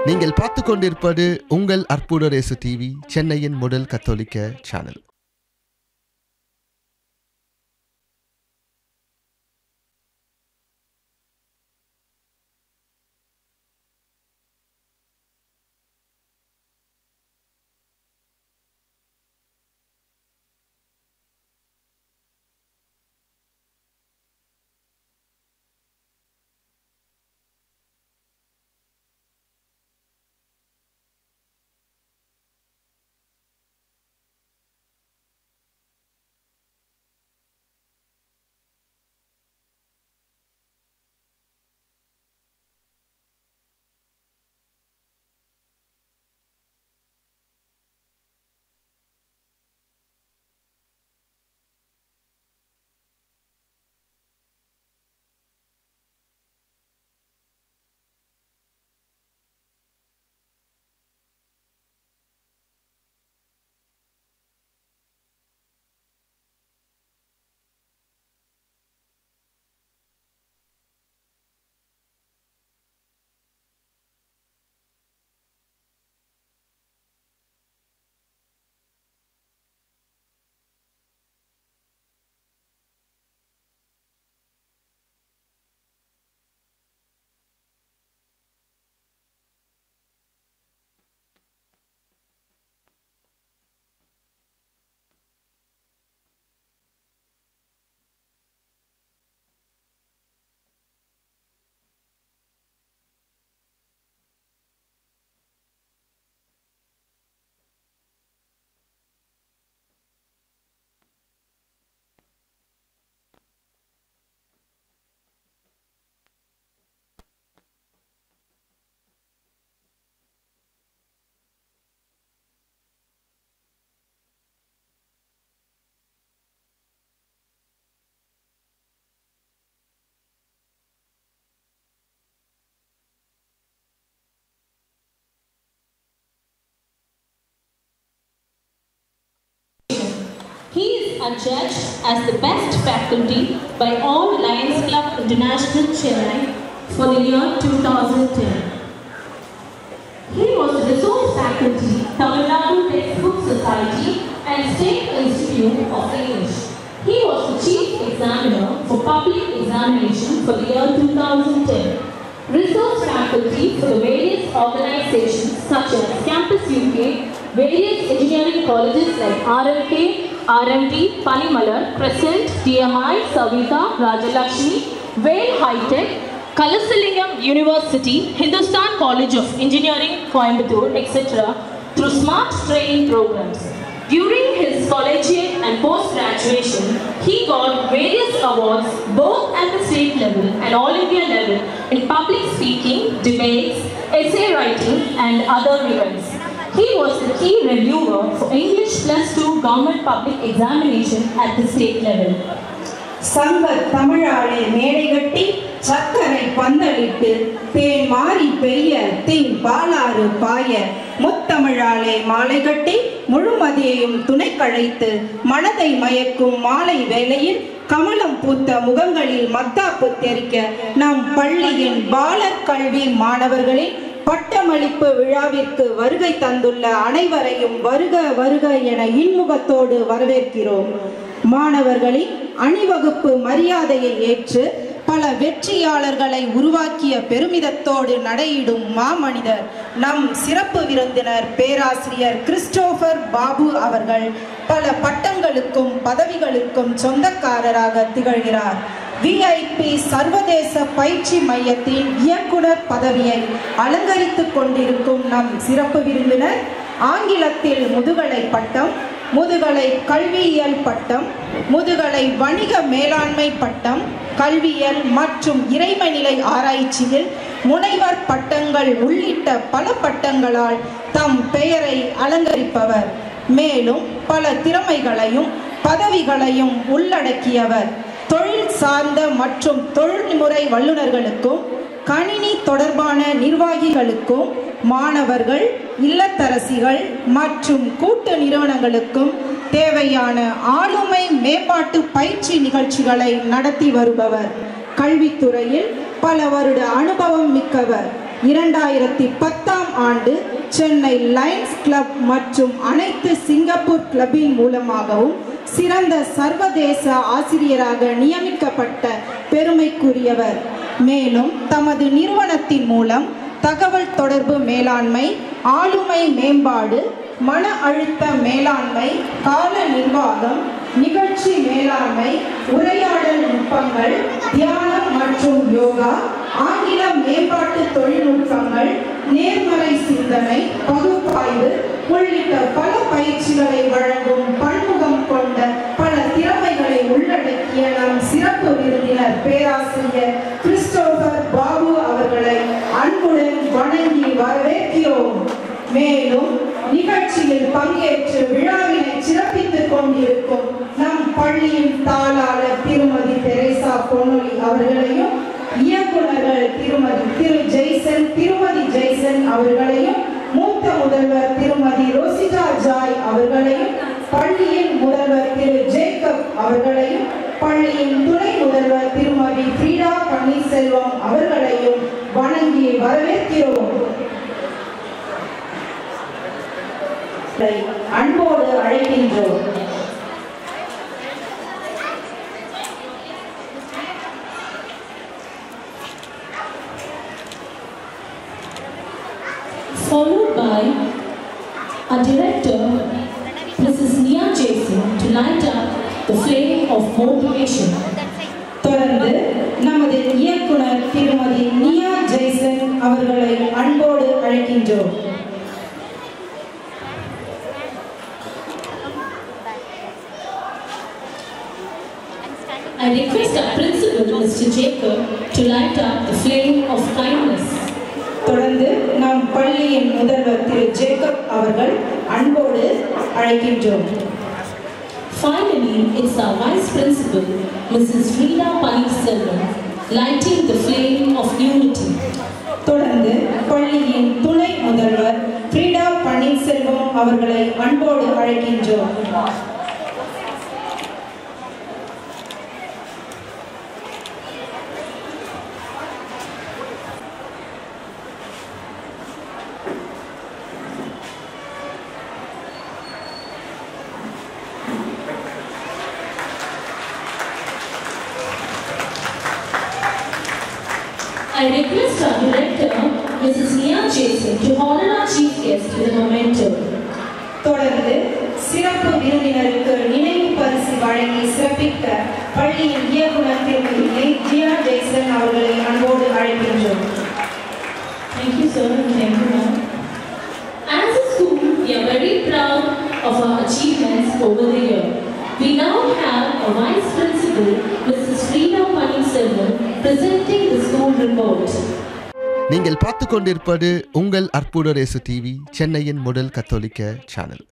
நீங்கள் பார்த்து கொண்டிருப்பது உங்கள் அற்புத ரேசு டிவி சென்னையின் முதல் கத்தோலிக்க channel He is adjudged as the best faculty by all Lions Club International Chennai for the year 2010. He was the resource faculty, Tamil Nadu Textbook Society and State Institute of English. He was the chief examiner for public examination for the year 2010. Resource faculty for the various organizations such as Campus UK, various engineering colleges like RMK, RMD, Panimalar, Crescent, DMI, Savita, Rajalakshmi, Vale High Tech, Kalasalingam University, Hindustan College of Engineering, Coimbatore, etc. through smart training programs. During his collegiate and post-graduation, he got various awards both at the state level and all India level in public speaking, debates, essay writing and other events. He was the key reviewer for English plus 2 government public examination at the state level. சங்க தமிழாளே மேடை கட்டி சக்கரை பந்தலிட்டு தேன் மாறி பெய்ய தின் பாலாறு பாய முத்தமிழாலே மாலை கட்டி முழுமதியையும் துணை கழைத்து மனதை மயக்கும் மாலை வேளையில் கமலம் பூத்த முகங்களில் மத்தாப்பு தெரிக்க நம் பள்ளியின் பாலர் கல்வி மாணவர்களின் பட்டமளிப்பு விழாவிற்கு வருகை தந்துள்ள அனைவரையும் வருக வருக என இன்முகத்தோடு வரவேற்கிறோம் மாணவர்களின் அணிவகுப்பு மரியாதையை ஏற்று பல வெற்றியாளர்களை உருவாக்கிய பெருமிதத்தோடு நடையிடும் மாமனிதர் நம் சிறப்பு விருந்தினர் பேராசிரியர் கிறிஸ்டோபர் பாபு அவர்கள் பல பட்டங்களுக்கும் பதவிகளுக்கும் சொந்தக்காரராக திகழ்கிறார் விஐபி சர்வதேச பயிற்சி மையத்தின் இயக்குனர் பதவியை அலங்கரித்துக் கொண்டிருக்கும் நம் சிறப்பு விருந்தினர் ஆங்கிலத்தில் முதுகலை பட்டம் முதுகலை கல்வியியல் பட்டம் முதுகலை வணிக மேலாண்மை பட்டம் கல்வியியல் மற்றும் இறைமைநிலை ஆராய்ச்சியில் முனைவர் பட்டங்கள் உள்ளிட்ட பல பட்டங்களால் தம் பெயரை அலங்கரிப்பவர் மேலும் பல திறமைகளையும் பதவிகளையும் உள்ளடக்கியவர் தொழில் சார்ந்த மற்றும் தொழில்முறை வல்லுநர்களுக்கும் கணினி தொடர்பான நிர்வாகிகளுக்கும் மாணவர்கள் இல்லத்தரசிகள் மற்றும் கூட்டு நிறுவனங்களுக்கும் தேவையான ஆளுமை மேம்பாட்டு பயிற்சி நிகழ்ச்சிகளை நடத்தி வருபவர் கல்வித்துறையில் பல வருட அனுபவம் மிக்கவர் இரண்டாயிரத்தி பத்தாம் ஆண்டு சென்னை லயன்ஸ் கிளப் மற்றும் அனைத்து சிங்கப்பூர் கிளப்பின் மூலமாகவும் சிறந்த சர்வதேச ஆசிரியராக நியமிக்கப்பட்ட பெருமைக்குரியவர் மேலும் தமது நிறுவனத்தின் மூலம் தகவல் தொடர்பு மேலாண்மை ஆளுமை மேம்பாடு மன அழுத்த மேலாண்மை கால நிர்வாகம் நிகழ்ச்சி மேலாண்மை உரையாடல் நுட்பங்கள் தியானம் மற்றும் யோகா ஆங்கில மேம்பாட்டு தொழில்நுட்பங்கள் நேர்மறை சிந்தனை பகுப்பாய்வு உள்ளிட்ட பல பயிற்சிகளை வழங்கும் பன்முகம் கொண்ட பல திறமைகளை உள்ளடக்கிய நம் சிறப்பு விருந்தினர் பேராசிரியர் கிறிஸ்டோபர் பாபு அவர்களை அன்புடன் வணங்கி வரவேற்கிறோம் மேலும் நிகழ்ச்சியில் பங்கேற்று விழாவினை சிறப்பித்துக் கொண்டிருக்கும் நம் பள்ளியின் தாளாளர் திருமதி தெரேசா பொன்னொழி அவர்களையும் இயக்குநர்கள் திருமதி திரு ஜெய்சன் திருமதி ஜெய்சன் அவர்களையும் மூத்த முதல்வர் திருமதி ரோசிகா ஜாய் அவர்களையும் பள்ளியின் முதல்வர் திரு ஜேக்கப் அவர்களையும் பள்ளியின் துணை முதல்வர் திருமதி ஃப்ரீடா பன்னீர்செல்வம் அவர்களையும் வணங்கி வரவேற்கிறோம் அன்போடு அழைக்கின்றோம் followed by our director, Mrs. Nia Jason, to light up the flame of motivation. தொடர்ந்து நமது இயக்குனர் திருமதி நியா ஜெய்சன் அவர்களை அன்போடு அழைக்கின்றோம் I request our principal, Mr. Jacob, to light up the flame of kindness. தொடர்ந்து நம் பள்ளியின் முதல்வர் திரு ஜேக்கப் அவர்கள் அன்போடு அழைக்கின்றோம் Finally, it's our vice principal, Mrs. Frida Paniselvam, lighting the flame of unity. தொடர்ந்து பள்ளியின் துணை முதல்வர் ஃப்ரீடா பன்னீர்செல்வம் அவர்களை அன்போடு அழைக்கின்றோம் I request our director, Mrs. Nia Jason, to honor our chief guest with a memento. தொடர்ந்து சிறப்பு விருந்தினருக்கு நினைவு பரிசு வழங்கி சிறப்பிக்க பள்ளியின் இயக்குனர் திருமதி ஜியா ஜெய்சன் அவர்களை அன்போடு அழைக்கின்றோம் Thank you, sir, and thank you, ma'am. As a school, we are very proud of our achievements over the year. We now have a Vice Principal, Mrs. Frida Paniselvam, presenting the school report. நீங்கள் பார்த்து கொண்டிருப்பது உங்கள் அற்புத race TV சென்னையின் முதல் கத்தோலிக்க channel